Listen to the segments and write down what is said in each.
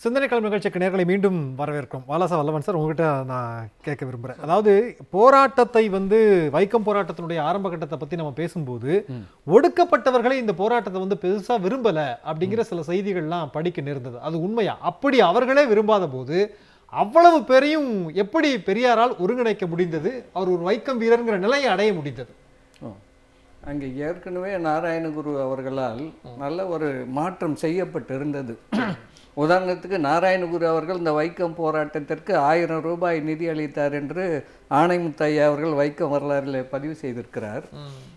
சிந்தனை கிழமை நிகழ்ச்சிக்கு நேர்களை மீண்டும் வரவேற்கிறோம் வாலாசா வல்லவன் சார் உங்ககிட்ட நான் கேட்க விரும்புகிறேன் அதாவது போராட்டத்தை வந்து வைக்கம் போராட்டத்தினுடைய ஆரம்ப கட்டத்தை பற்றி நம்ம பேசும்போது ஒடுக்கப்பட்டவர்களே இந்த போராட்டத்தை வந்து பெருசா விரும்பல அப்படிங்கிற சில செய்திகள்லாம் படிக்க நேர்ந்தது அது உண்மையா அப்படி அவர்களே விரும்பாத போது அவ்வளவு பேரையும் எப்படி பெரியாரால் ஒருங்கிணைக்க முடிந்தது அவர் ஒரு வைக்கம் வீரர்ங்கிற நிலையை அடைய முடிந்தது ஓ. அங்கே ஏற்கனவே நாராயணகுரு அவர்களால் நல்ல ஒரு மாற்றம் செய்யப்பட்டிருந்தது உதாரணத்துக்கு நாராயணகுரு அவர்கள் இந்த வைக்கம் போராட்டத்திற்கு ஆயிரம் ரூபாய் நிதி அளித்தார் என்று ஆணைமுத்தையா அவர்கள் வைக்கம் வரலாறில் பதிவு செய்திருக்கிறார்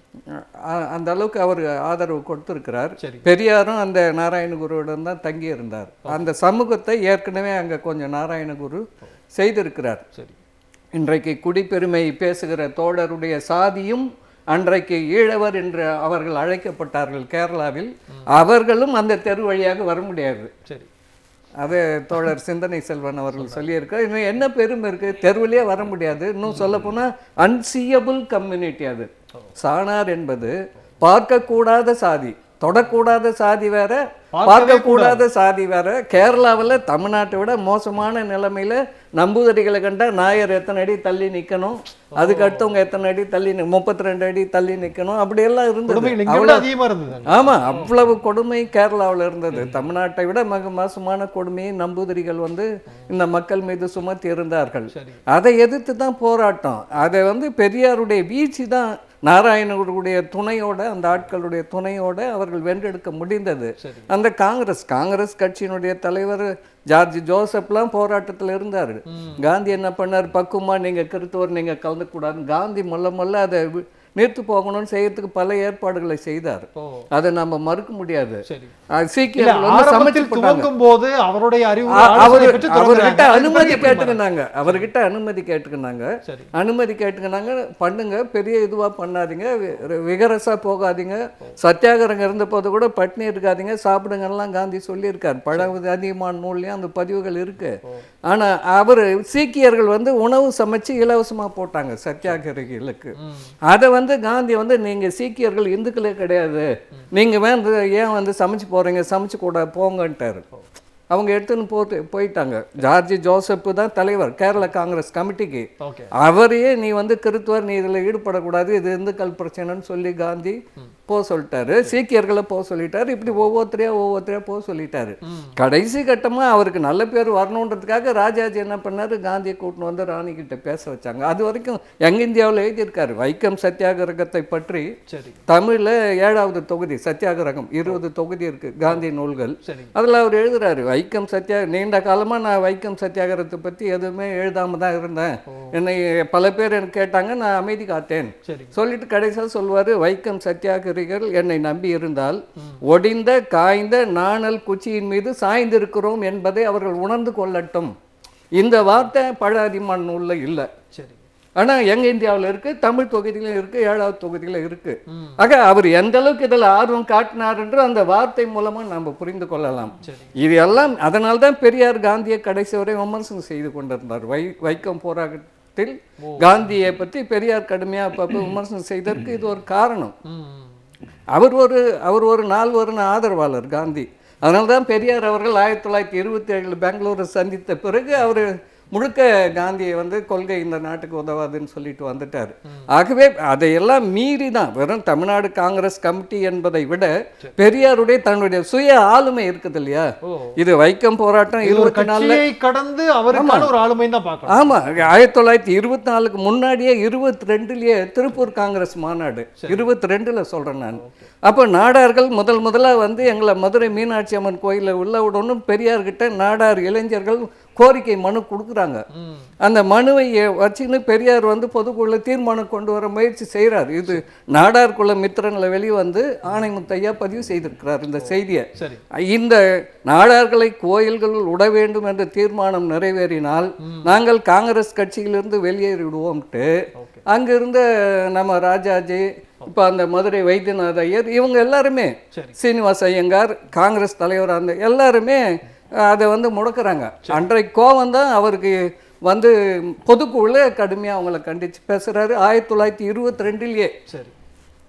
அ- அந்த அளவுக்கு அவர் ஆதரவு கொடுத்திருக்கிறார் சரி. பெரியாரும் அந்த நாராயணகுருவுடன் தான் தங்கி இருந்தார் அந்த சமூகத்தை ஏற்கனவே அங்கே கொஞ்சம் நாராயணகுரு செய்திருக்கிறார் சரி இன்றைக்கு குடிப்பெருமை பேசுகிற தோழருடைய சாதியும் அன்றைக்கு ஈழவர் என்று அவர்கள் அழைக்கப்பட்டார்கள் கேரளாவில் அவர்களும் அந்த தெரு வழியாக வர முடியாது சரி அது தோழர் சிந்தனை செல்வன் அவர்கள் சொல்லியிருக்கார் இன்னும் என்ன பெருமை இருக்கு தெருவிலே வர முடியாது இன்னும் சொல்ல போனா அன்சியபிள் கம்யூனிட்டி அது சாணார் என்பது பார்க்கக்கூடாத சாதி தொடக்கூடாத சாதி வேற பார்க்கக்கூடாத சாதி வேற கேரளாவில் தமிழ்நாட்டை விட மோசமான நிலைமையில நம்பூதடிகளை கண்டா நாயர் எத்தனை அடி தள்ளி நிக்கணும் அதுக்கு அடுத்தவங்க எத்தனை அடி தள்ளி முப்பத்தி ரெண்டு அடி தள்ளி நிக்கணும் அப்படியெல்லாம் கொடுமைகள் இருந்தது இங்க விட அதிகமா இருந்தது ஆமா அவ்வளவு கொடுமை கேரளாவில் இருந்தது தமிழ்நாட்டை விட மிக மோசமான கொடுமையை நம்பூதிரிகள் வந்து இந்த மக்கள் மீது சுமத்தி இருந்தார்கள் சரி அதை எதிர்த்து தான் போராட்டம் அதை வந்து பெரியாருடைய வீழ்ச்சி தான் நாராயணனுடைய துணையோட அந்த ஆட்களுடைய துணையோட அவர்கள் வென்றெடுக்க முடிந்தது சரி அந்த காங்கிரஸ் காங்கிரஸ் கட்சியினுடைய தலைவர் ஜார்ஜ் ஜோசப்லாம் போராட்டத்தில் இருந்தார் காந்தி என்ன பண்ணார் பக்குவமா நீங்க கிறிஸ்தவர் நீங்க கலந்துக்கூடாது காந்தி மொல்ல மொல்ல அதை வி- நிறுத்து போகணும்னு செய்யறதுக்கு பல ஏற்பாடுகளை செய்தார் ஓ அதை நம்ம மறுக்க முடியாது சரி அஹ் இல்ல சீக்கியர்கள் வந்து சமைச்சு ஆரம்பத்தில் போட்டாங்க துவங்கும் போது அவருடைய அறிவு அ- அவரு பெற்று அவர்கிட்ட தொடங்குறாங்க. அனுமதி அதுக்கு பிறகு எப்படி கேட்டுக்கினாங்க அவர்கிட்ட அனுமதி கேட்டுக்கினாங்க சரி அனுமதி கேட்டுக்கினாங்க பண்ணுங்க பெரிய இதுவா பண்ணாதீங்க வி- விகரசா போகாதீங்க சத்தியாகிரகம் இருந்த போது கூட பட்னி இருக்காதீங்க சாப்பிடுங்கலாம் காந்தி சொல்லியிருக்கார் பழவது அதிகமான நூல்லையும் அந்த பதிவுகள் இருக்கு ஆனா அவர் சீக்கியர்கள் வந்து உணவு சமைச்சு இலவசமா போட்டாங்க சத்தியாகிரகிகளுக்கு ம். அதை வந்து காந்தி வந்து நீங்க சீக்கியர்கள் இந்துக்களே கிடையாது நீங்க வந்து ஏன் வந்து சமைச்சு போறீங்க சமைச்சு கூட போங்கன்ட்டாரு அவங்க எடுத்துன்னு போட்டு போயிட்டாங்க ஜார்ஜ் ஜோசப் தான் தலைவர் கேரள காங்கிரஸ் கமிட்டிக்கு ஓகே அவரையே நீ வந்து கிறித்துவர் நீ இதில் ஈடுபடக்கூடாது இது இந்துக்கள் பிரச்சனைன்னு சொல்லி காந்தி போக சொல்லிட்டாரு சீக்கியர்களை போக சொல்லிட்டாரு இப்படி ஒவ்வொருத்தரையா ஒவ்வொருத்தரையா போக சொல்லிட்டாரு ம். கடைசி கட்டமா அவருக்கு நல்ல பேர் வரணுன்றதுக்காக ராஜாஜி என்ன பண்ணாரு காந்தியை கூட்டின்னு வந்து ராணி கிட்ட பேச வச்சாங்க அது வரைக்கும் யங் இந்தியாவில் எழுதியிருக்காரு வைக்கம் சத்தியாகிரகத்தை பற்றி சரி தமிழ்ல ஏழாவது தொகுதி சத்தியாகிரகம் இருபது தொகுதி இருக்கு காந்தி நூல்கள் சரி அதில் அவர் எழுதுறாரு வைக்கம் சத்தியா நீண்ட காலமா நான் வைக்கம் சத்தியாகிரகத்தை பத்தி எதுவுமே எழுதாம தான் இருந்தேன் என்னை பல பேர் எனக்கு கேட்டாங்க நான் அமைதி காத்தேன் சரி சொல்லிட்டு கடைசியாக சொல்வாரு வைக்கம் சத்தியாகிரகிகள் என்னை நம்பி இருந்தால் ஒடிந்த காய்ந்த நாணல் குச்சியின் மீது சாய்ந்திருக்கிறோம் என்பதை அவர்கள் உணர்ந்து கொள்ளட்டும் இந்த வார்த்தை பழாதிமான் நூல்ல இல்லை சரி ஆனா எங்க இந்தியாவுல இருக்கு தமிழ் தொகுதியிலும் இருக்கு ஏழாவது தொகுதியில இருக்கு ம். ஆக அவர் எந்த அளவுக்கு இதில் ஆர்வம் காட்டினார் என்று அந்த வார்த்தை மூலமா நம்ம புரிந்து கொள்ளலாம் சரி இது எல்லாம் அதனால தான் பெரியார் காந்தியை கடைசி வரை விமர்சனம் செய்து கொண்டிருந்தார் வை வைக்கம் போராட்டத்தில் காந்தியை பற்றி பெரியார் கடுமையா அப்பப்போ விமர்சனம் செய்ததற்கு இது ஒரு காரணம் ம் ம். அவர் ஒரு அவர் ஒரு நால்வரின் ஆதரவாளர் காந்தி அதனால தான் பெரியார் அவர்கள் ஆயிரத்தி தொள்ளாயிரத்தி இருபத்தி ஏழில் பெங்களூரை சந்தித்த பிறகு அவர் முழுக்க காந்தியை வந்து கொள்கை இந்த நாட்டுக்கு உதவாதுன்னு சொல்லிட்டு வந்துட்டார் ஆகவே அதையெல்லாம் மீறி தான் வெறும் தமிழ்நாடு காங்கிரஸ் கமிட்டி என்பதை விட பெரியாருடைய தன்னுடைய சுய ஆளுமை இருக்குது இல்லையா ஓ இது வைக்கம் போராட்டம் இது ஒரு இருபத்தி நாலுல கட்சியை கடந்து அவருக்கான ஒரு ஆளுமை தான் பார்க்கணும் ஆமா ஆயிரத்தி தொள்ளாயிரத்தி இருபத்தி நாலுக்கு முன்னாடியே இருபத்தி ரெண்டுலயே திருப்பூர் காங்கிரஸ் மாநாடு இருபத்தி ரெண்டுல சொல்றேன் நான் அப்போ நாடார்கள் முதல் முதலா வந்து எங்களை மதுரை மீனாட்சி அம்மன் கோயிலில் உள்ள விடணும் பெரியார்கிட்ட நாடார் இளைஞர்கள் கோரிக்கை மனு கொடுக்குறாங்க ம் அந்த மனுவை எ- வச்சுன்னு பெரியார் வந்து பொதுக்குள்ள தீர்மானம் கொண்டு வர முயற்சி செய்கிறார் இது நாடார் குல மித்திரன்ல வெளியே வந்து ஆணைமுத்தையா பதிவு செய்திருக்கிறார் இந்த செய்தியை சரி இந்த நாடார்களை கோயில்களில் விட வேண்டும் என்ற தீர்மானம் நிறைவேறினால் நாங்கள் காங்கிரஸ் கட்சியிலிருந்து வெளியேறிவிடுவோம்ட்டு ஓகே அங்கிருந்த நம்ம ராஜாஜி இப்போ அந்த மதுரை வைத்தியநாத ஐயர் இவங்க எல்லாருமே சரி சீனிவாச ஐயங்கார் காங்கிரஸ் தலைவர் அந்த எல்லாருமே அதை வந்து முடக்குறாங்க அன்றைக்கு கோவம் தான் அவருக்கு வந்து பொதுக்குழுல கடுமையாக அவங்கள கண்டித்து பேசுகிறாரு ஆயிரத்தி தொள்ளாயிரத்தி இருபத்தி ரெண்டுலேயே சரி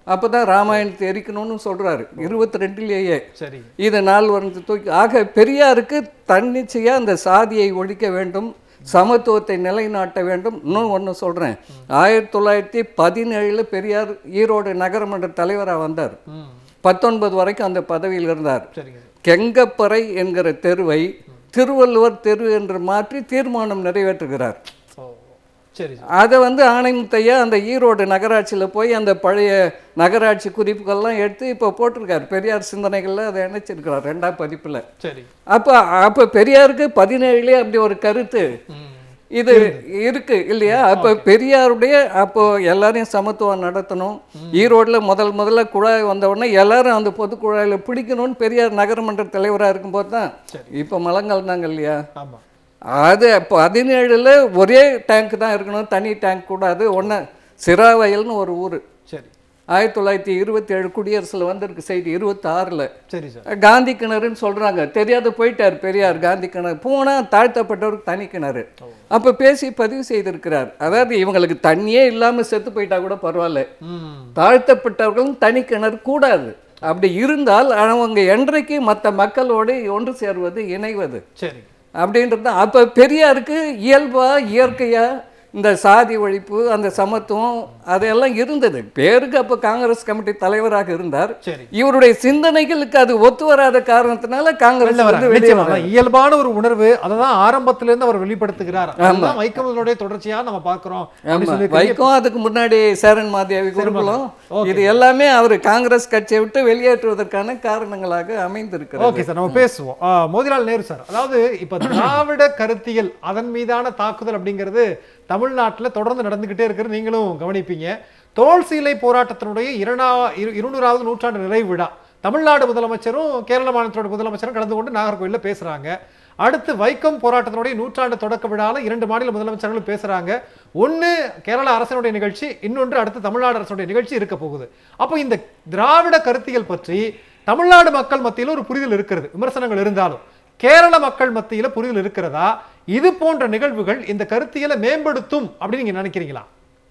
அப்பதான் ராமாயணத்தை எரிக்கணும்னு சொல்றாரு இருபத்தி ரெண்டுலேயே சரி இது நாள் வந்து தூக்கி ஆக பெரியாருக்கு தன்னிச்சையா அந்த சாதியை ஒழிக்க வேண்டும் சமத்துவத்தை நிலைநாட்ட வேண்டும் இன்னும் ஒன்று சொல்றேன் ஆயிரத்தி தொள்ளாயிரத்தி பதினேழில் பெரியார் ஈரோடு நகரமன்ற தலைவராக வந்தார் ம் பத்தொன்பது வரைக்கும் அந்த பதவியில் இருந்தார் சரிங்க கெங்கப்பறை என்கிற தெருவை திருவள்ளுவர் தெரு என்று மாற்றி தீர்மானம் நிறைவேற்றுகிறார் ஓ சரி சரி. அதை வந்து ஆணைமுத்தையா அந்த ஈரோடு நகராட்சியில் போய் அந்த பழைய நகராட்சி குறிப்புகள்லாம் எடுத்து இப்போ போட்டிருக்காரு பெரியார் சிந்தனைகளில் அதை இணைச்சிருக்கிறார் ரெண்டாம் பதிப்பில் சரி அப்போ அப்போ பெரியாருக்கு பதினேழுலேயே அப்படி ஒரு கருத்து ம் இது இருக்கு இல்லையா அப்போ பெரியாருடைய அப்போ எல்லாரையும் சமத்துவம் நடத்தணும் ஈரோட்டில் முதல் முதல்ல குழாய் வந்த உடனே எல்லாரும் அந்த பொது குழாயில் பிடிக்கணும்னு பெரியார் நகரமன்ற தலைவராக இருக்கும்போது தான் சரி. இப்போ மலங்கள்னாங்க இல்லையா ஆமா அது பதினேழில் ஒரே டேங்க் தான் இருக்கணும் தனி டேங்க் கூடாது ஒன்று சிராவயல்னு ஒரு ஊர் சரி ஆயிரத்தி தொள்ளாயிரத்தி இருபத்தி ஏழு குடியரசில் வந்திருக்கு செய்தி இருபத்தாறில் சரி சார் காந்தி கிணறுன்னு சொல்கிறாங்க தெரியாத போயிட்டார் பெரியார் காந்தி கிணறு போனால் தாழ்த்தப்பட்டவருக்கு தனி கிணறு அப்போ பேசி பதிவு செய்திருக்கிறார் அதாவது இவங்களுக்கு தண்ணியே இல்லாமல் செத்து போயிட்டா கூட பரவாயில்ல ம் தாழ்த்தப்பட்டவர்களும் தனி கிணறு கூடாது அப்படி இருந்தால் அவங்க என்றைக்கு மற்ற மக்களோடு ஒன்று சேர்வது இணைவது சரி அப்படின்றது தான் அப்போ பெரியாருக்கு இயல்பா இயற்கையா இந்த சாதி ஒழிப்பு அந்த சமத்துவம் அதெல்லாம் இருந்தது பேருக்கு அப்போ காங்கிரஸ் கமிட்டி தலைவராக இருந்தார் சரி இவருடைய சிந்தனைகளுக்கு அது ஒத்து வராத காரணத்தினால காங்கிரஸ் வெளில வர வந்து வெளியே நிச்சயமா வர அதான் இயல்பான ஒரு உணர்வு அததான் ஆரம்பத்துல இருந்து அவர் வெளிப்படுத்துகிறார் அதுதான் வைக்கமலுடைய தொடர்ச்சியா நம்ம பார்க்கிறோம் அப்படின்னு ஆமா சொல்லி வைக்கம் அதுக்கு முன்னாடி சேரன் மாதேவி குருகுலம் Okay. இது எல்லாமே அவர் காங்கிரஸ் கட்சியை விட்டு வெளியேற்றுவதற்கான காரணங்களாக அமைந்திருக்கிறது ஓகே சார் நம்ம பேசுவோம் ஆ, மோதிலால் நேரு சார் அதாவது இப்ப திராவிட கருத்தியல் அதன் மீதான தாக்குதல் அப்படிங்கிறது தமிழ்நாட்டுல தொடர்ந்து நடந்துகிட்டே இருக்கிறது நீங்களும் கவனிப்பீங்க தோல் சீலை போராட்டத்தினுடைய இரண்டா இரு- இருநூறாவது நூற்றாண்டு நிறைவு விழா தமிழ்நாடு முதலமைச்சரும் கேரள மாநிலத்தோட முதலமைச்சரும் கலந்து கொண்டு நாகர்கோயில்ல பேசுறாங்க அடுத்து வைக்கம் போராட்டத்தினுடைய நூற்றாண்டு தொடக்க விழால இரண்டு மாநில முதலமைச்சர்களும் பேசுறாங்க ஒன்னு கேரள அரசனுடைய நிகழ்ச்சி இன்னொன்று அடுத்து தமிழ்நாடு அரசுடைய நிகழ்ச்சி இருக்க போகுது அப்போ இந்த திராவிட கருத்தியல் பற்றி தமிழ்நாடு மக்கள் மத்தியில் ஒரு புரிதல் இருக்கிறது விமர்சனங்கள் இருந்தாலும் கேரள மக்கள் மத்தியில புரிதல் இருக்கிறதா இது போன்ற நிகழ்வுகள் இந்த கருத்தியலை மேம்படுத்தும் அப்படின்னு நீங்க நினைக்கிறீங்களா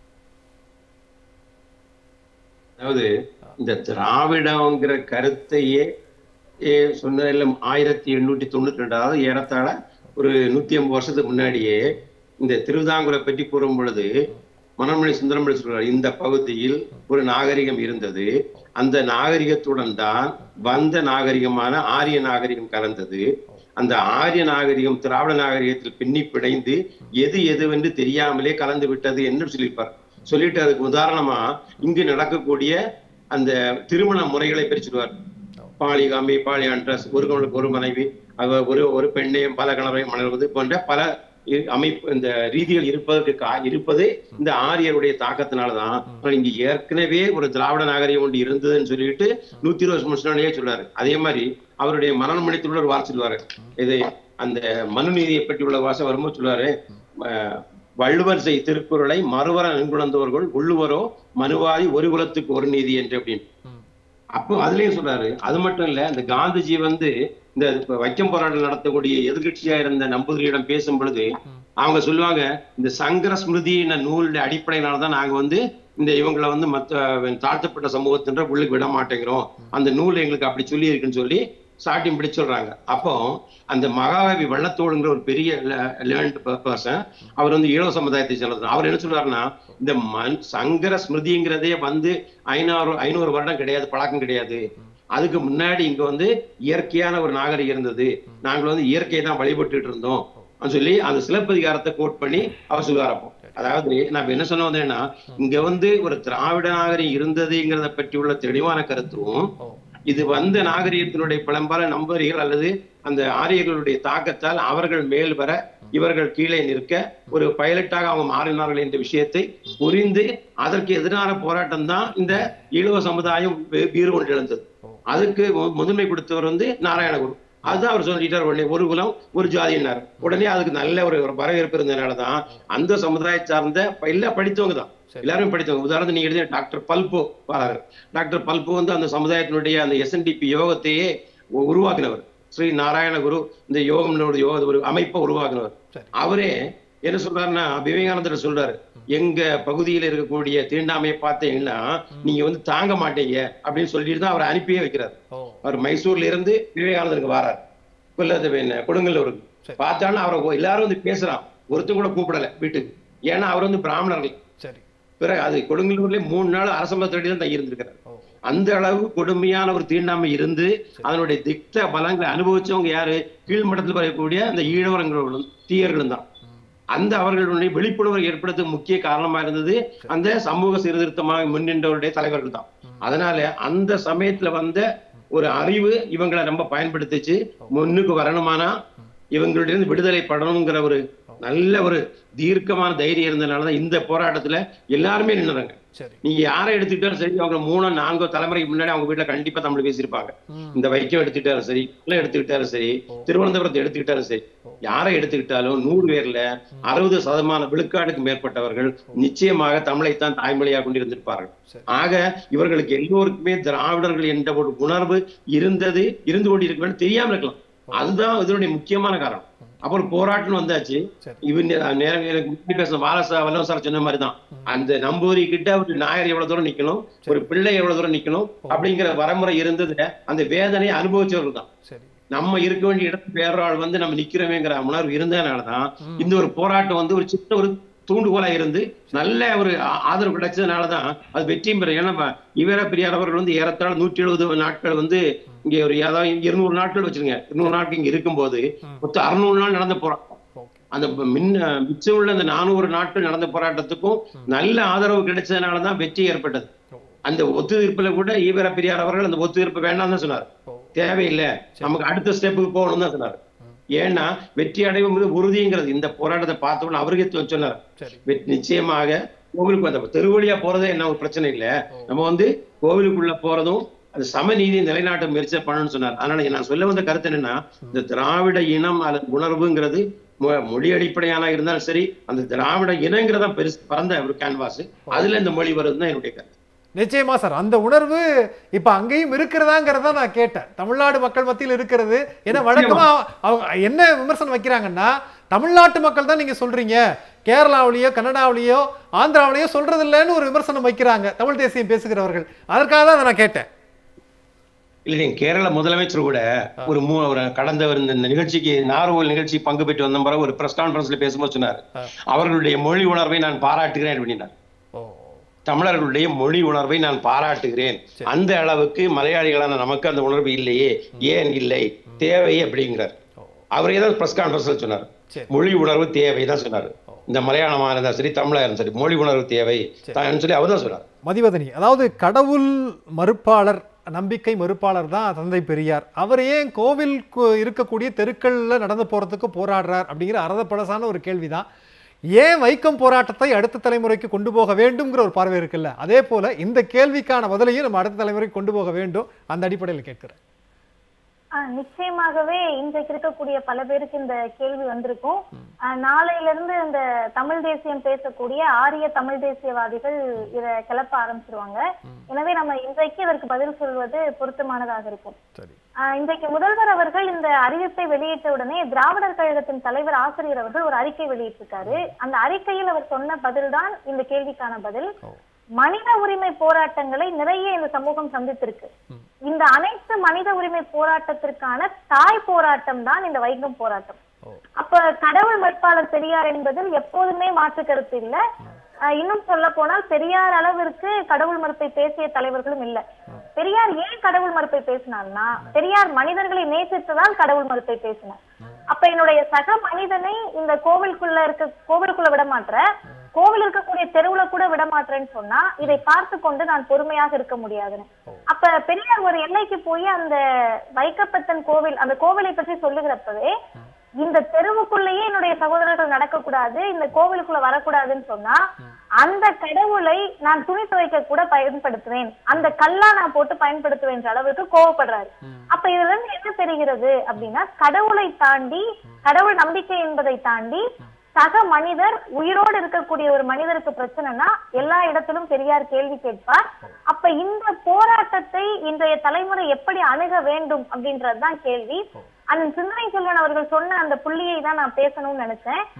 அதாவது இந்த திராவிடங்கிற கருத்தையே ஏ, சொன்னதில்ல ஆயிரத்தி எண்ணூற்றி தொண்ணூத்தி ரெண்டாவது ஏறத்தாழ ஒரு நூத்தி ஐம்பது வருஷத்துக்கு முன்னாடியே இந்த திருவிதாங்கூரை பற்றி கூறும் பொழுது மனோன்மணி சுந்தரமணி சொல்றார் இந்த பகுதியில் ஒரு நாகரிகம் இருந்தது அந்த நாகரிகத்துடன் தான் வந்த நாகரிகமான ஆரிய நாகரிகம் கலந்தது அந்த ஆரிய நாகரிகம் திராவிட நாகரிகத்தில் பின்னி பிணைந்து எது எதுவென்று தெரியாமலே கலந்து விட்டது என்று சொல்லியிருப்பார் சொல்லிட்டு அதுக்கு உதாரணமா இங்கு நடக்கக்கூடிய அந்த திருமண முறைகளை பற்றி சொல்லுவார் பாலிகாமி பாலியாண்ட்ரஸ் ஒருவனுக்கு ஒரு மனைவி அவ ஒரு ஒரு பெண்ணையும் பல கணவரையும் மணர்வது போன்ற பல இ- அமைப்பு இந்த ரீதிகள் இருப்பதற்கு கா- இருப்பது இந்த ஆரியருடைய தாக்கத்தினாலதான் ஆனால் இங்க ஏற்கனவே ஒரு திராவிட நாகரிகம் ஒன்று இருந்ததுன்னு சொல்லிட்டு நூத்தி இருபது வருஷம் முன்னாடியே சொல்றாரு அதே மாதிரி அவருடைய மனநமணித்தில் ஒரு வார்த்தை சொல்லுவாரு இது அந்த மனுநீதியை பற்றி உள்ள வாசம் வரும்போது சொல்லுவாரு அஹ், வள்ளுவர் செய் திருக்குறளை மறுவர நன்குணர்ந்தவர்கள் உள்ளுவரோ மனுவாதி ஒரு குலத்துக்கு ஒரு நீதி என்று அப்படின்னு அப்போ அதுலயும் சொல்றாரு அது மட்டும் இல்ல இந்த காந்திஜி வந்து இந்த இப்ப வைக்கம் போராட்டம் நடத்தக்கூடிய எதிர்கட்சியா இருந்த நம்பூதிரியிடம் பேசும் பொழுது அவங்க சொல்லுவாங்க இந்த சங்கர ஸ்மிருதி நூலுடைய அடிப்படையினாலதான் நாங்க வந்து இந்த இவங்களை வந்து மத்த தாழ்த்தப்பட்ட சமூகத்தின்ற உள்ளுக்கு விட மாட்டேங்கிறோம் அந்த நூல் எங்களுக்கு அப்படி சொல்லி இருக்குன்னு சொல்லி சாட்டியும் பிடி சொல்றாங்க அப்போ அந்த மகாகவி வள்ளத்தோடுங்கிற ஒரு பெரிய லேண்ட் பர்சன் அவர் வந்து ஈழவ சமுதாயத்தை சேர்ந்தது அவர் என்ன சொல்றாருன்னா இந்த மண் சங்கர ஸ்மிருதிங்கிறதே வந்து ஐநூறு ஐநூறு வருடம் கிடையாது பழக்கம் கிடையாது அதுக்கு முன்னாடி இங்க வந்து இயற்கையான ஒரு நாகரிகம் இருந்தது நாங்கள் வந்து இயற்கையை தான் வழிபட்டுட்டு இருந்தோம் அப்படின்னு சொல்லி அந்த சிலப்பதிகாரத்தை கோட் பண்ணி அவர் சொல்லுவார் அப்போ அதாவது நான் என்ன சொல்ல வந்தேன்னா இங்க வந்து ஒரு திராவிட நாகரிகம் இருந்ததுங்கிறத பற்றி உள்ள தெளிவான கருத்தும் இது வந்த நாகரிகத்தினுடைய பழம்பால நம்பர்கள் அல்லது அந்த ஆரியர்களுடைய தாக்கத்தால் அவர்கள் மேல் வர இவர்கள் கீழே நிற்க ஒரு பைலட்டாக அவங்க மாறினார்கள் என்ற விஷயத்தை புரிந்து அதற்கு எதிரான போராட்டம் தான் இந்த ஈழவ சமுதாயம் வீ- வீறு கொண்டு எழுந்தது அதுக்கு மு- முதன்மை கொடுத்தவர் வந்து நாராயணகுரு அதுதான் அவர் சொல்லிட்டார் உடனே ஒரு குலம் ஒரு ஜாதியினார் உடனே அதுக்கு நல்ல ஒரு ஒரு வரவேற்பு இருந்ததுனால தான் அந்த சமுதாய சார்ந்த ப- எல்லாம் படித்தவங்க தான் எல்லாரும் படித்தவங்க உதாரணத்துக்கு நீங்க எழுதிய டாக்டர் பல்போ பாரு டாக்டர் பல்போ வந்து அந்த சமுதாயத்தினுடைய அந்த எஸ்என்டிபி யோகத்தையே உ- உருவாக்கினவர் ஸ்ரீ நாராயணகுரு இந்த யோகம் யோக ஒரு அமைப்பை உருவாக்கினவர் சரி. அவரே என்ன சொல்றாருன்னா விவேகானந்தர் சொல்றாரு எங்க பகுதியில் இருக்கக்கூடிய தீண்டாமையை பார்த்தீங்கன்னா நீங்க வந்து தாங்க மாட்டீங்க அப்படின்னு சொல்லிட்டு தான் அவர் அனுப்பியே வைக்கிறார் ஓ அவர் மைசூர்ல இருந்து விவேகானந்தருக்கு வரார் கொல்லது என்ன கொடுங்கல்லூருக்கு சரி. பார்த்தாலும் அவரை ஓ- எல்லாரும் வந்து பேசுறான் ஒருத்தன் கூட கூப்பிடல வீட்டுக்கு ஏன்னா அவர் வந்து பிராமணர்கள் சரி பிறகு அது கொடுங்கல்லூர்லயே மூணு நாள் அரசம்பத்தடி தான் தங்கி இருந்திருக்கிறார் ஓ அந்த அளவு கொடுமையான ஒரு தீண்டாமை இருந்து அதனுடைய திக்த பலங்களை அனுபவிச்சவங்க யாரு கீழ்மட்டத்தில் வரக்கூடிய அந்த ஈழவர்களும் தீயர்களும் தான் அந்த அவர்களுடைய விழிப்புணர்வை ஏற்படுத்த முக்கிய காரணமா இருந்தது அந்த சமூக சீர்திருத்தமாக முன்னின்றவருடைய தலைவர்கள் தான் அதனால அந்த சமயத்துல வந்த ஒரு அறிவு இவங்களை ரொம்ப பயன்படுத்திச்சு முன்னுக்கு வரணுமானா இவங்களுடைய இருந்து விடுதலை படணுங்கிற ஒரு நல்ல ஒரு தீர்க்கமான தைரியம் இருந்ததுனாலதான் இந்த போராட்டத்துல எல்லாருமே நின்னுறாங்க சரி நீங்க யாரை எடுத்துக்கிட்டாலும் சரி அவங்க மூணோ நான்கோ தலைமுறைக்கு முன்னாடி அவங்க வீட்டுல கண்டிப்பா தமிழ் பேசியிருப்பாங்க ம். இந்த வைக்கம் எடுத்துக்கிட்டாலும் சரி கொல்லம் எடுத்துக்கிட்டாலும் சரி திருவனந்தபுரத்தை எடுத்துக்கிட்டாலும் சரி யாரை எடுத்துக்கிட்டாலும் நூறு பேர்ல அறுபது சதமான விழுக்காடுக்கு மேற்பட்டவர்கள் நிச்சயமாக தமிழைத்தான் தாய்மொழியாக கொண்டிருந்திருப்பார்கள் சரி. ஆக இவர்களுக்கு எல்லோருக்குமே திராவிடர்கள் என்ற ஒரு உணர்வு இருந்தது இருந்து கொண்டிருக்க வேண்டும் தெரியாம இருக்கலாம் அதுதான் இதனுடைய முக்கியமான காரணம் அப்புறம் போராட்டம் வந்தாச்சு சரி. இவன் நேரம் எனக்கு முன்னாடி பேசின வாலசா வல்லவன் சார் சொன்ன மாதிரி தான் அந்த நம்பூரி கிட்ட ஒரு நாயர் எவ்வளவு தூரம் நிக்கணும் ஒரு பிள்ளை எவ்வளவு தூரம் நிக்கணும் அப்படிங்கிற வரமுறை இருந்தது அந்த வேதனையை அனுபவிச்சவர்கள் தான் சரி நம்ம இருக்க வேண்டிய இடத்து பேராள் வந்து நம்ம நிக்கிறோமேங்கிற உணர்வு இருந்ததுனாலதான் இந்த ஒரு போராட்டம் வந்து ஒரு சின்ன ஒரு தூண்டுகோலா இருந்து நல்ல ஒரு ஆ- ஆதரவு கிடைச்சதுனாலதான் அது வெற்றியும் பெறும் ஏன்னா இப்ப ஈவேரா பெரியார் அவர்கள் வந்து ஏறத்தாழ நூற்றி எழுபது நாட்கள் வந்து இங்க ஒரு ஏதாவது இருநூறு நாட்கள் வச்சிருங்க இருநூறு நாட்கள் இங்க இருக்கும்போது மொத்தம் அறுநூறு நாள் நடந்த போராட்டம் ஓகே அந்த மின் மிச்சம் உள்ள அந்த நானூறு நாட்கள் நடந்த போராட்டத்துக்கும் நல்ல ஆதரவு கிடைச்சதுனாலதான் வெற்றி ஏற்பட்டது ஓ அந்த ஒத்துதீர்ப்புல கூட ஈவேரா பெரியார் அவர்கள் அந்த ஒத்துதீர்ப்பு வேண்டாம் தான் சொன்னார் ஓ தேவையில்லை நமக்கு அடுத்த ஸ்டெப்புக்கு போகணும் தான் சொன்னார் ஏன்னா வெற்றி அடைவும் போது உறுதிங்கிறது இந்த போராட்டத்தை பார்த்தோம்னா அவருக்கே சொ- சொன்னார் சரி வெ- நிச்சயமாக கோவிலுக்கு வந்த தெருவழியா போறதே என்ன ஒரு பிரச்சனை இல்ல நம்ம வந்து கோவிலுக்குள்ள போறதும் அது சமநீதி நிலைநாட்ட முயற்சி பண்ணணும்னு சொன்னார் அதனால நான் சொல்ல வந்த கருத்து என்னன்னா இந்த திராவிட இனம் அல்லது உணர்வுங்கிறது மொ- மொழி அடிப்படையான இருந்தாலும் சரி அந்த திராவிட இனங்கிறதா பெருசு பறந்த ஒரு கேன்வாஸ் அதுல இந்த மொழி வருதுன்னு தான் என்னுடைய கருத்து நிச்சயமா சார் அந்த உணர்வு இப்ப அங்கேயும் இருக்கிறதாங்கிறத நான் கேட்டேன் தமிழ்நாடு மக்கள் மத்தியில் இருக்கிறது ஏன்னா வழக்கமா அவங்க என்ன விமர்சனம் வைக்கிறாங்கன்னா தமிழ்நாட்டு மக்கள் தான் நீங்க சொல்றீங்க கேரளாவிலேயோ கன்னடாவிலேயோ ஆந்திராவிலேயோ சொல்றது இல்லைன்னு ஒரு விமர்சனம் வைக்கிறாங்க தமிழ் தேசியம் பேசுகிறவர்கள் அதற்காக தான் அதை நான் கேட்டேன் இல்ல நீங்க கேரள முதலமைச்சர் கூட ஒரு மூ ஒரு கடந்த ஒரு இந்த இந்த நிகழ்ச்சிக்கு நார்வோல் நிகழ்ச்சி பங்கு பெற்று வந்த பிறகு ஒரு பிரஸ் கான்பரன்ஸ்ல பேசும்போது சொன்னார் ஆ. அவர்களுடைய மொழி உணர்வை நான் பாராட்டுகிறேன் அப்படின்னார் ஓ தமிழர்களுடைய மொழி உணர்வை நான் பாராட்டுகிறேன் அந்த அளவுக்கு மலையாளிகளான நமக்கு அந்த உணர்வு இல்லையே ஏன் இல்லை தேவை அப்படிங்கிறார் அவரே தான் பிரஸ் கான்பரன்ஸ்ல சொன்னார் சரி. மொழி உணர்வு தேவை தான் சொன்னார் இந்த மலையாளமா இருந்தா சரி தமிழா இருந்தா சரி மொழி உணர்வு தேவை தான் சொல்லி அவர் தான் சொன்னார் மதிவதனி அதாவது கடவுள் மறுப்பாளர் நம்பிக்கை மறுப்பாளர் தான் தந்தை பெரியார் அவர் ஏன் கோவில் கு- இருக்கக்கூடிய தெருக்கள்ல நடந்து போறதுக்கு போராடுறார் அப்படிங்கிற அறத பழசான ஒரு கேள்விதான் ஏன் வைக்கம் போராட்டத்தை அடுத்த தலைமுறைக்கு கொண்டு போக வேண்டும்ங்கிற ஒரு பார்வை இருக்குல்ல அதே போல இந்த கேள்விக்கான பதிலையும் நம்ம அடுத்த தலைமுறைக்கு கொண்டு போக வேண்டும் அந்த அடிப்படையில் கேட்கிறேன் ஆஹ் நிச்சயமாகவே இன்றைக்கு இருக்கக்கூடிய பல பேருக்கு இந்த கேள்வி வந்திருக்கும் ஆஹ் நாளையில இருந்து இந்த தமிழ் தேசியம் பேசக்கூடிய ஆரிய தமிழ் தேசியவாதிகள் இத கிளப்ப ஆரம்பிச்சிருவாங்க எனவே நம்ம இன்றைக்கு இதற்கு பதில் சொல்வது பொருத்தமானதாக இருக்கும் சரி ஆஹ் இன்றைக்கு முதல்வர் அவர்கள் இந்த அறிவிப்பை வெளியிட்ட உடனே திராவிடர் கழகத்தின் தலைவர் ஆசிரியர் அவர்கள் ஒரு அறிக்கை வெளியிட்டிருக்காரு அந்த அறிக்கையில் அவர் சொன்ன பதில்தான் இந்த கேள்விக்கான பதில் ஓ. மனித உரிமை போராட்டங்களை நிறைய இந்த சமூகம் சந்தித்திருக்கு இந்த அனைத்து மனித உரிமை போராட்டத்திற்கான தாய் போராட்டம் தான் இந்த வைக்கம் போராட்டம் ஓ. அப்ப கடவுள் மட்பாளர் பெரியார் என்பதில் எப்போதுமே மாற்று கருத்து இல்ல ஆஹ் இன்னும் சொல்ல போனால் பெரியார் அளவிற்கு கடவுள் மறுப்பை பேசிய தலைவர்களும் இல்ல பெரியார் ஏன் கடவுள் மறுப்பை பேசினார்னா பெரியார் மனிதர்களை நேசித்ததால் கடவுள் மறுப்பை பேசினார் அப்ப என்னுடைய சக மனிதனை இந்த கோவிலுக்குள்ள இருக்க கோவிலுக்குள்ள விட மாட்ற கோவில் இருக்கக்கூடிய தெருவுல கூட விட மாட்டேன்னு சொன்னா இதை பார்த்து கொண்டு நான் பொறுமையாக இருக்க முடியாதுன்னு அப்ப பெரியார் ஒரு எல்லைக்கு போய் அந்த வைக்கப்பத்தன் கோவில் அந்த கோவிலை பற்றி சொல்லுகிறப்பவே இந்த தெருவுக்குள்ளேயே என்னுடைய சகோதரர்கள் நடக்கக்கூடாது இந்த கோவிலுக்குள்ள வரக்கூடாதுன்னு சொன்னா அந்த கடவுளை நான் துணி துவைக்க கூட பயன்படுத்துவேன் அந்த கல்லா நான் போட்டு பயன்படுத்துவேன்ற அளவுக்கு கோவப்படுறாரு அப்ப இதுல இருந்து என்ன தெரிகிறது அப்படின்னா கடவுளை தாண்டி கடவுள் நம்பிக்கை என்பதை தாண்டி சக மனிதர் உயிரோடு இருக்கக்கூடிய ஒரு மனிதருக்கு பிரச்சனைனா எல்லா இடத்திலும் பெரியார் கேள்வி கேட்பார் அப்ப இந்த போராட்டத்தை இன்றைய தலைமுறை எப்படி அணுக வேண்டும் அப்படின்றதுதான் கேள்வி அந்த சிந்தனை செல்வன் அவர்கள் சொன்ன அந்த புள்ளியை தான் நான் பேசணும்னு நினைச்சேன்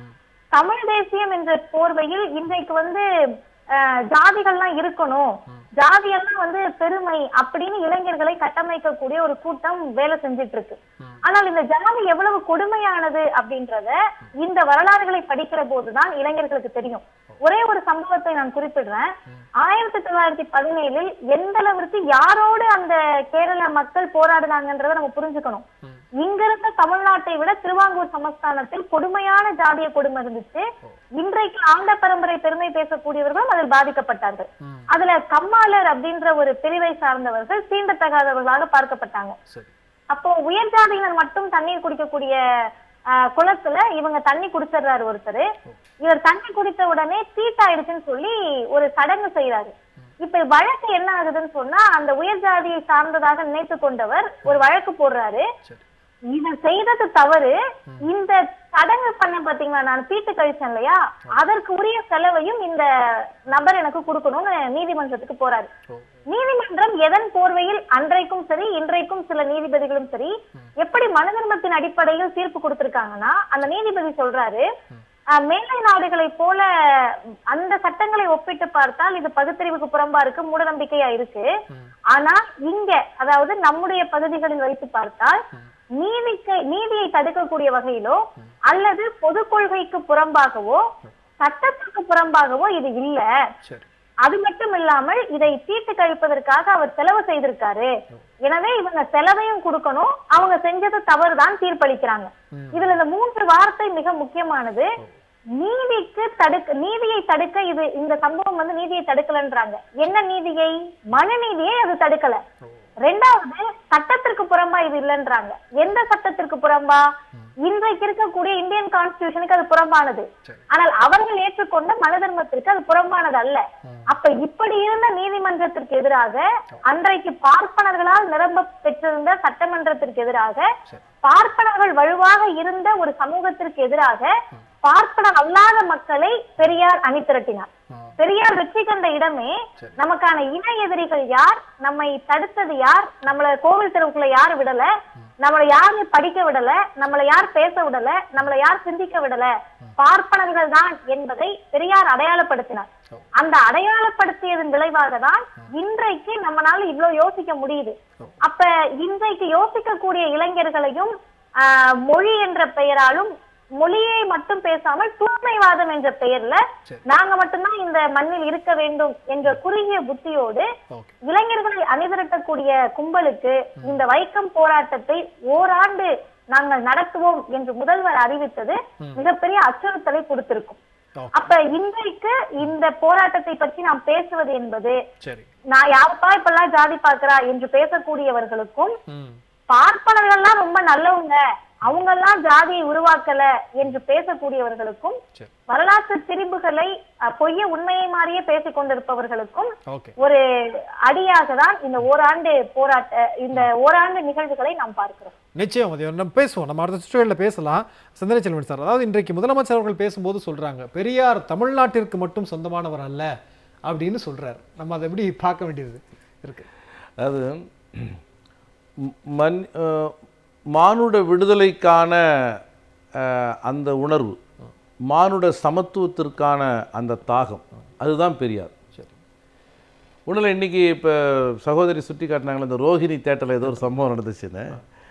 தமிழ் தேசியம் என்ற போர்வையில் இன்றைக்கு வந்து அஹ், ஜாதிகள்லாம் இருக்கணும் ஜாதியெல்லாம் வந்து பெருமை அப்படின்னு இளைஞர்களை கட்டமைக்கக்கூடிய ஒரு கூட்டம் வேலை செஞ்சுட்டு இருக்கு ஆனால் இந்த ஜாதி எவ்வளவு கொடுமையானது அப்படின்றத இந்த வரலாறுகளை படிக்கிற போதுதான் இளைஞர்களுக்கு தெரியும் ஒரே ஒரு சம்பவத்தை நான் குறிப்பிடுறேன் ஆயிரத்தி தொள்ளாயிரத்தி பதினேழில் எந்த அளவிற்கு யாரோடு அந்த கேரள மக்கள் போராடினாங்கன்றத நம்ம புரிஞ்சுக்கணும் இங்க இருந்த தமிழ்நாட்டை விட திருவாங்கூர் சமஸ்தானத்தில் கொடுமையான ஜாதிய கொடுமை இருந்துச்சு இன்றைக்கு ஆண்ட பரம்பரை பெருமை பேசக்கூடியவர்களும் அதில் பாதிக்கப்பட்டார்கள் அதுல கம்மாளர் அப்படின்ற ஒரு பிரிவை சார்ந்தவர்கள் தீண்டத்தகாதவர்களாக பார்க்கப்பட்டாங்க சரி அப்போ உயர் ஜாதியினர் மட்டும் தண்ணீர் குடிக்கக்கூடிய ஆஹ், குளத்துல இவங்க தண்ணி குடிச்சிடுறாரு ஒருத்தர் இவர் தண்ணி குடித்த உடனே தீட்டாயிடுச்சுன்னு சொல்லி ஒரு சடங்கு செய்யறாரு இப்ப வழக்கு என்ன ஆகுதுன்னு சொன்னா அந்த உயர் ஜாதியை சார்ந்ததாக நினைத்து கொண்டவர் ஒரு வழக்கு போடுறாரு சரி இவன் செய்தது தவறு இந்த சடங்கு பண்ண பாத்தீங்களா நான் தீட்டு கழிச்சேன் இல்லையா அதற்கு உரிய செலவையும் இந்த நபர் எனக்கு கொடுக்கணும்னு நீதிமன்றத்துக்கு போறாரு ஓ நீதிமன்றம் எதன் போர்வையில் அன்றைக்கும் சரி இன்றைக்கும் சில நீதிபதிகளும் சரி எப்படி மனதர்மத்தின் அடிப்படையில் தீர்ப்பு கொடுத்திருக்காங்கன்னா அந்த நீதிபதி சொல்றாரு அஹ், மேலை நாடுகளைப் போல அந்த சட்டங்களை ஒப்பிட்டு பார்த்தால் இது பகுத்தறிவுக்கு புறம்பா இருக்கு மூடநம்பிக்கையா இருக்கு ஆனா இங்க அதாவது நம்முடைய பகுதிகளில் வைத்து பார்த்தால் நீதிக்கு நீதியை தடுக்கக்கூடிய வகையிலோ அல்லது பொது கொள்கைக்கு புறம்பாகவோ சட்டத்திற்கு புறம்பாகவோ இது இல்ல சரி அது மட்டும் இல்லாமல் இதை தீட்டு கழிப்பதற்காக அவர் செலவு செய்திருக்காரு எனவே இவங்க செலவையும் கொடுக்கணும் அவங்க செஞ்சது தவறுதான் தீர்ப்பளிக்கிறாங்க இதுல இந்த மூன்று வார்த்தை மிக முக்கியமானது நீதிக்கு தடுக்க நீதியை தடுக்க இது இந்த சம்பவம் வந்து நீதியை தடுக்கலன்றாங்க என்ன நீதியை மனநீதியை அது தடுக்கல ரெண்டாவது சட்டத்திற்கு புறம்பா இது இல்லைன்றாங்க எந்த சட்டத்திற்கு புறம்பா இன்றைக்கு இருக்கக்கூடிய இந்தியன் கான்ஸ்டிடியூஷனுக்கு அது புறம்பானது சரி. ஆனால் அவர்கள் ஏற்றுக்கொண்ட மனதர்மத்திற்கு அது புறம்பானது அல்ல அப்ப இப்படி இருந்த நீதிமன்றத்திற்கு எதிராக அன்றைக்கு பார்ப்பனர்களால் நிரம்ப பெற்றிருந்த சட்டமன்றத்திற்கு எதிராக சரி. பார்ப்பனர்கள் வலுவாக இருந்த ஒரு சமூகத்திற்கு எதிராக பார்ப்பனர் அல்லாத மக்களை பெரியார் அணி திரட்டினார் பெரியார் வெற்றி கண்ட இடமே சரி. நமக்கான இணை எதிரிகள் யார் நம்மை தடுத்தது யார் நம்மள கோவில் தெருவுக்குள்ள யார் விடல நம்மள யாரு படிக்க விடல நம்மள யார் பேச விடல நம்மள யார் சிந்திக்க விடல பார்ப்பனர்கள் தான் என்பதை பெரியார் அடையாளப்படுத்தினார் அந்த அடையாளப்படுத்தியதன் விளைவாக தான் இன்றைக்கு நம்மளால இவ்வளவு யோசிக்க முடியுது அப்ப இன்றைக்கு யோசிக்கக்கூடிய இளைஞர்களையும் ஆஹ், மொழி என்ற பெயராலும் மொழியை மட்டும் பேசாமல் தூய்மைவாதம் என்ற பெயர்ல சரி. நாங்க மட்டும்தான் இந்த மண்ணில் இருக்க வேண்டும் என்ற குறுகிய புத்தியோடு ஓகே இளைஞர்களை அணிதிரட்டக்கூடிய கும்பலுக்கு இந்த வைக்கம் போராட்டத்தை ஓராண்டு நாங்கள் நடத்துவோம் என்று முதல்வர் அறிவித்தது மிகப்பெரிய அச்சுறுத்தலை கொடுத்திருக்கும் ஓகே அப்ப இன்றைக்கு இந்த போராட்டத்தை பற்றி நாம் பேசுவது என்பது சரி நான் யாருப்பா இப்பெல்லாம் ஜாதி பார்க்கிறா என்று பேசக்கூடியவர்களுக்கும் ம் பார்ப்பனர்கள்லாம் ரொம்ப நல்லவங்க அவங்க எல்லாம் ஜாதியை உருவாக்கல என்று பேசக்கூடியவர்களுக்கும் சரி வரலாற்று திரிபுகளை அஹ், பொய்ய உண்மையை மாறியே பேசிக் கொண்டிருப்பவர்களுக்கும் ஓகே ஒரு அடியாக தான் இந்த ஓராண்டு போராட்ட இந்த ஓராண்டு நிகழ்வுகளை நாம் பார்க்கிறோம் நிச்சயம் அது நம்ம பேசுவோம் நம்ம அடுத்த சுற்றுகளில் பேசலாம் சிந்தனை செல்வன் சார் அதாவது இன்றைக்கு முதலமைச்சர் அவர்கள் பேசும்போது சொல்றாங்க பெரியார் தமிழ்நாட்டிற்கு மட்டும் சொந்தமானவர் அல்ல அப்படின்னு சொல்றாரு நம்ம அதை எப்படி பார்க்க வேண்டியது இருக்கு அது ம், மன் அஹ், மானுட விடுதலைக்கான அஹ், அந்த உணர்வு மானுட சமத்துவத்திற்கான அந்த தாகம் அதுதான் பெரியார் சரி ஒன்றில் இன்னைக்கு இப்போ சகோதரி சுட்டி காட்டினாங்களே இந்த ரோஹிணி தேட்டரில் ஏதோ ஒரு சம்பவம் நடந்துச்சுன்னு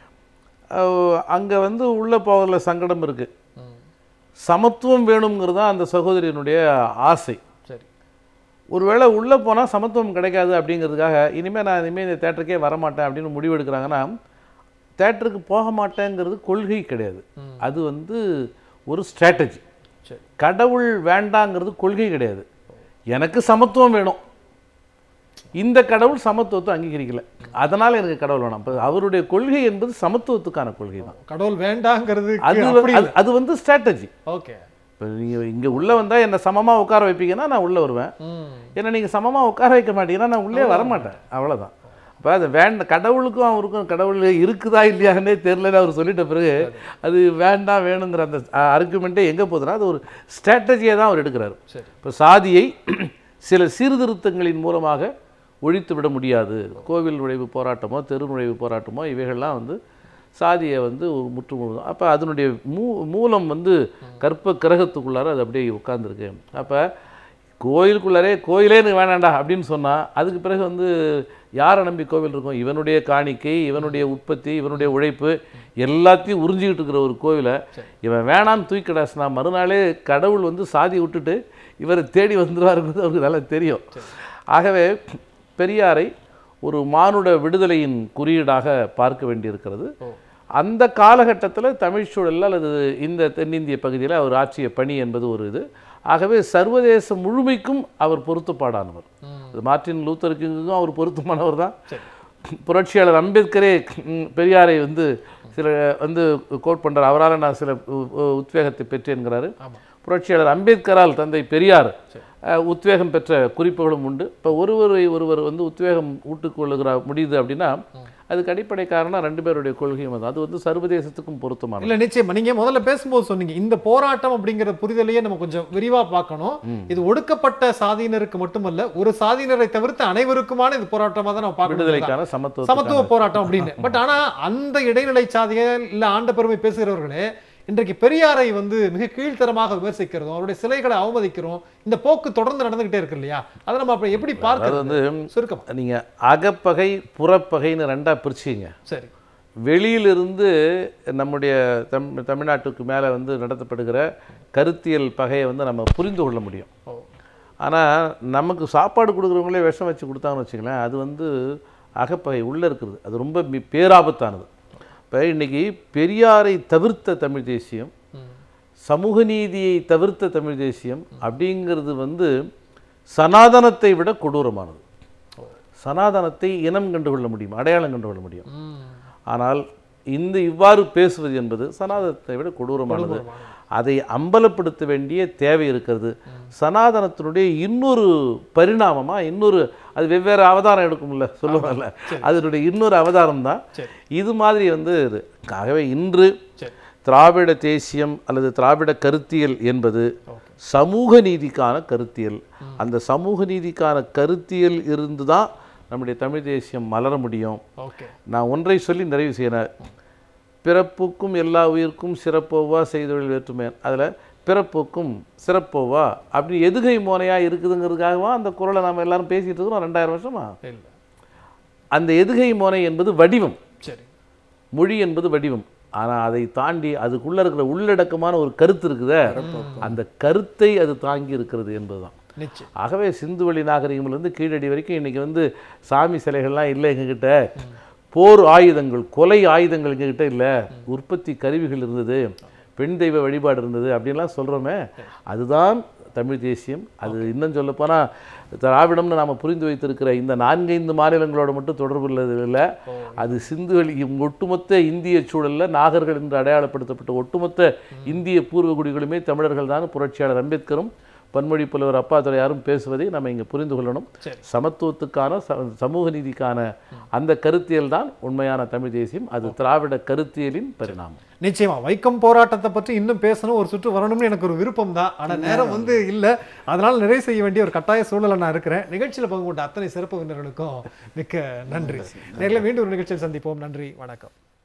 அங்கே வந்து உள்ளே போகிறதுல சங்கடம் இருக்குது சமத்துவம் வேணுங்கிறது தான் அந்த சகோதரியினுடைய ஆசை சரி ஒருவேளை உள்ளே போனால் சமத்துவம் கிடைக்காது அப்படிங்கிறதுக்காக இனிமேல் நான் இனிமேல் இந்த தேட்டருக்கே வரமாட்டேன் அப்படின்னு முடிவு எடுக்கிறாங்கன்னா தேட்டருக்கு போக மாட்டேங்கிறது கொள்கை கிடையாது அது வந்து ஒரு ஸ்ட்ராட்டஜி சரி கடவுள் வேண்டாங்கிறது கொள்கை கிடையாது எனக்கு சமத்துவம் வேணும் இந்த கடவுள் சமத்துவத்தை அங்கீகரிக்கல அதனால எனக்கு கடவுள் வேணாம் அப்ப அவருடைய கொள்கை என்பது சமத்துவத்துக்கான கொள்கை தான் கடவுள் வேண்டாங்கிறது அது அப்படி அது- அது வந்து ஸ்ட்ராட்டஜி ஓகே இப்போ நீங்கள் இங்கே உள்ளே வந்தால் என்னை சமமாக உட்கார வைப்பீங்கன்னா நான் உள்ளே வருவேன் ம் ஏன்னா நீங்கள் சமமாக உட்கார வைக்க மாட்டீங்கன்னா நான் உள்ளே வரமாட்டேன் அவ்வளவுதான் அப்போ அது வேண்ட கடவுளுக்கும் அவருக்கும் கடவுள் இருக்குதா இல்லையான்னே தெரிலன்னு அவர் சொல்லிட்ட பிறகு அது வேண்டாம் வேணுங்கிற அந்த ஆர்குமெண்ட்டே எங்கே போகுதுன்னா அது ஒரு ஸ்ட்ராட்டஜியை தான் அவர் எடுக்கிறாரு சரி இப்போ சாதியை சில சீர்திருத்தங்களின் மூலமாக ஒழித்து விட முடியாது கோவில் நுழைவு போராட்டமோ தெரு நுழைவு போராட்டமோ இவைகள்லாம் வந்து சாதியை வந்து ஒரு முற்றுமுழுதும் அப்போ அதனுடைய மூ மூலம் வந்து கற்ப கிரகத்துக்குள்ளார அது அப்படியே உட்கார்ந்துருக்கு அப்போ கோயிலுக்குள்ளாரே கோயிலே எனக்கு வேணாண்டா அப்படின்னு சொன்னால் அதுக்கு பிறகு வந்து யாரை நம்பி கோவில் இருக்கும் இவனுடைய காணிக்கை இவனுடைய உற்பத்தி இவனுடைய உழைப்பு எல்லாத்தையும் உறிஞ்சிக்கிட்டு இருக்கிற ஒரு கோவிலை இவன் வேணான்னு தூக்கிடாசுனா மறுநாளே கடவுள் வந்து சாதி விட்டுட்டு இவரை தேடி வந்துருவாருங்கிறது அவருக்கு நல்லா தெரியும் ஆகவே பெரியாரை ஒரு மானுட விடுதலையின் குறியீடாக பார்க்க வேண்டியிருக்கிறது அந்த காலகட்டத்தில் தமிழ் சூழலில் அல்லது இந்த தென்னிந்திய பகுதியில் அவர் ஆற்றிய பணி என்பது ஒரு இது ஆகவே சர்வதேச முழுமைக்கும் அவர் பொருத்தப்பாடானவர் அது மார்ட்டின் லூத்தர் கிங்குக்கும் அவர் பொருத்தமானவர் தான் புரட்சியாளர் அம்பேத்கரே ம், பெரியாரை வந்து சில வந்து கோட் பண்றார் அவரால் நான் சில உ- உ- உத்வேகத்தை பெற்றேன்கிறாரு புரட்சியாளர் அம்பேத்கரால் தந்தை பெரியார் அஹ், உத்வேகம் பெற்ற குறிப்புகளும் உண்டு இப்போ ஒருவரை ஒருவர் வந்து உத்வேகம் ஊட்டுக்கொள்ளுகிற முடியுது அப்படின்னா அதுக்கு அடிப்படை காரணம் ரெண்டு பேருடைய கொள்கையும் அது அது வந்து சர்வதேசத்துக்கும் பொருத்தமானது இல்ல நிச்சயமா நீங்க முதல்ல பேசும்போது சொன்னீங்க இந்த போராட்டம் அப்படிங்கிற புரிதலையே நம்ம கொஞ்சம் விரிவா பார்க்கணும் இது ஒடுக்கப்பட்ட சாதியினருக்கு மட்டுமல்ல ஒரு சாதியினரை தவிர்த்து அனைவருக்குமான இது போராட்டமா தான் நம்ம பார்க்கணும் விடுதலைக்கான சமத்துவ சமத்துவ போராட்டம் அப்படின்னு பட் ஆனா அந்த இடைநிலை சாதிகள் இல்ல ஆண்ட பெருமை பேசுகிறவர்களே இன்றைக்கு பெரியாரை வந்து மிக கீழ்த்தரமாக விமர்சிக்கிறதும் அவருடைய சிலைகளை அவமதிக்கிறோம் இந்த போக்கு தொடர்ந்து நடந்துகிட்டே இருக்கு இல்லையா அதை நம்ம அப்ப எப்படி அது பார்க்கறது வந்து சுருக்கம் நீங்க அகப்பகை புறப்பகைன்னு ரெண்டா பிரிச்சிங்க சரி வெளியிலிருந்து நம்முடைய தம் தமிழ்நாட்டுக்கு மேலே வந்து நடத்தப்படுகிற கருத்தியல் பகையை வந்து நம்ம புரிந்து கொள்ள முடியும் ஓ. ஆனால் நமக்கு சாப்பாடு கொடுக்குறவங்களே விஷம் வச்சு கொடுத்தாங்கன்னு வச்சுங்களேன் அது வந்து அகப்பகை உள்ளே இருக்குது அது ரொம்ப மி- பேராபத்தானது இப்போ இன்னைக்கு பெரியாரை தவிர்த்த தமிழ் தேசியம் சமூக நீதியை தவிர்த்த தமிழ் தேசியம் அப்படிங்கிறது வந்து சனாதனத்தை விட கொடூரமானது சனாதனத்தை இனம் கண்டுகொள்ள முடியும் அடையாளம் கண்டுகொள்ள முடியும் ஆனால் இந்த இவ்வாறு பேசுவது என்பது சனாதனத்தை விட கொடூரமானது அதை அம்பலப்படுத்த வேண்டிய தேவை இருக்கிறது சனாதனத்தினுடைய இன்னொரு பரிணாமமா இன்னொரு அது வெவ்வேறு அவதாரம் எடுக்கும்ல சொல்லுவாங்கல்ல அதனுடைய இன்னொரு அவதாரம் தான் சரி. இது மாதிரி வந்து இது ஆகவே இன்று சரி. திராவிட தேசியம் அல்லது திராவிட கருத்தியல் என்பது சமூக நீதிக்கான கருத்தியல் அந்த சமூக நீதிக்கான கருத்தியல் இருந்து தான் நம்முடைய தமிழ் தேசியம் மலர முடியும் ஓகே நான் ஒன்றை சொல்லி நிறைவு செய்யறேன் பிறப்புக்கும் எல்லா உயிர்க்கும் சிறப்போவா செய்தொழில் வேற்றுமை அதில் பிறப்புக்கும் சிறப்போவா அப்படி எதுகை மோனையாக இருக்குதுங்கிறதுக்காகவா அந்த குரலை நாம் எல்லாரும் பேசிட்டு இருக்கிறோம் ரெண்டாயிரம் வருஷமா இல்ல அந்த எதுகை மோனை என்பது வடிவம் சரி மொழி என்பது வடிவம் ஆனால் அதை தாண்டி அதுக்குள்ள இருக்கிற உள்ளடக்கமான ஒரு கருத்து இருக்குதே அந்த கருத்தை அது தாங்கி இருக்கிறது என்பதுதான் நிச்சயம் ஆகவே சிந்துவெளி நாகரிகம்லேருந்து கீழடி வரைக்கும் இன்னைக்கு வந்து சாமி சிலைகள்லாம் இல்லை எங்ககிட்ட போர் ஆயுதங்கள் கொலை ஆயுதங்கள் எங்ககிட்ட இல்லை உற்பத்தி கருவிகள் இருந்தது பெண் தெய்வ வழிபாடு இருந்தது அப்படின்லாம் சொல்கிறோமே அதுதான் தமிழ் தேசியம் அது இன்னும் சொல்லப்போனால் திராவிடம்னு நாம் புரிந்து வைத்திருக்கிற இந்த நான்கைந்து மாநிலங்களோட மட்டும் தொடர்பு உள்ளது இல்லை அது சிந்துவெளி ஒட்டுமொத்த இந்திய சூழலில் நாகர்கள் என்று அடையாளப்படுத்தப்பட்ட ஒட்டுமொத்த இந்திய பூர்வகுடிகளுமே தமிழர்கள் தான் புரட்சியாளர் அம்பேத்கரும் பன்மொழி புலவர் அப்பாதுரையாரும் பேசுவதை நம்ம இங்கே புரிந்து கொள்ளணும் சரி. சமத்துவத்துக்கான ச- சமூக நீதிக்கான அந்த கருத்தியல் தான் உண்மையான தமிழ் தேசியம் அது திராவிட கருத்தியலின் பரிணாமம் நிச்சயமா வைக்கம் போராட்டத்தை பற்றி இன்னும் பேசணும் ஒரு சுற்று வரணும்னு எனக்கு ஒரு விருப்பம் தான் ஆனா நேரம் வந்து இல்ல அதனால நிறைவு செய்ய வேண்டிய ஒரு கட்டாய சூழலை நான் இருக்கிறேன் நிகழ்ச்சியில பங்கு கொண்ட அத்தனை சிறப்பு விருந்தினர்களுக்கும் மிக்க நன்றி நேரில் மீண்டும் ஒரு நிகழ்ச்சியில் சந்திப்போம் நன்றி வணக்கம்